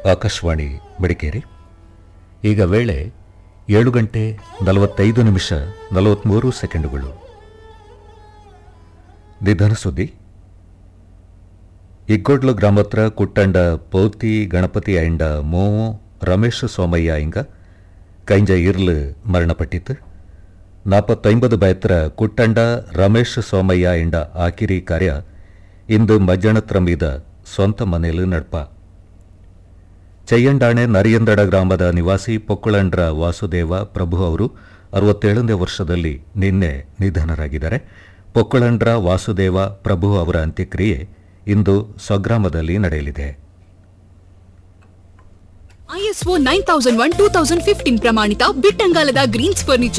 ಆಕಾಶವಾಣಿ ಮಡಿಕೇರಿ ಈಗ ವೇಳೆ ಏಳು ಗಂಟೆ ನಲವತ್ತೈದು ನಿಮಿಷ ನಲವತ್ತ್ಮೂರು ಸೆಕೆಂಡುಗಳು ನಿಧನ ಸುದ್ದಿ ಇಗ್ಗೋಡ್ಲು ಗ್ರಾಮತ್ರ ಕುಟ್ಟಂಡ ಪೌತಿ ಗಣಪತಿ ಐಂಡ ಮೋವು ರಮೇಶ್ ಸೋಮಯ್ಯ ಇಂಗ ಕೈಂಜ ಇರ್ಲು ಮರಣಪಟ್ಟಿತು ನಾಪತ್ತೊಂಬದು ಬಯತ್ರ ಕುಟ್ಟಂಡ ರಮೇಶ್ ಸೋಮಯ್ಯ ಎಂಡ ಆಕಿರಿ ಕಾರ್ಯ ಇಂದು ಮಜ್ಜಣತ್ರ ಮೀದ ಸ್ವಂತ ಮನೆಯಲ್ಲಿ ನಡ್ಪ ಚಯ್ಯಂಡಾಣೆ ನರಿಯಂದಡ ಗ್ರಾಮದ ನಿವಾಸಿ ಪೊಕ್ಕಳಂಡ್ರ ವಾಸುದೇವ ಪ್ರಭು ಅವರು ಅರವತ್ತೇಳನೇ ವರ್ಷದಲ್ಲಿ ನಿನ್ನೆ ನಿಧನರಾಗಿದ್ದಾರೆ ಪೊಕ್ಕಳಂಡ್ರ ವಾಸುದೇವ ಪ್ರಭು ಅವರ ಅಂತ್ಯಕ್ರಿಯೆ ಇಂದು ಸ್ವಗ್ರಾಮದಲ್ಲಿ ನಡೆಯಲಿದೆ ISO nine thousand one two thousand fifteen ಪ್ರಮಾಣಿತ ಬಿಟ್ಟಂಗಾಲದ ಗ್ರೀನ್ಸ್ ಫರ್ನಿಚರ್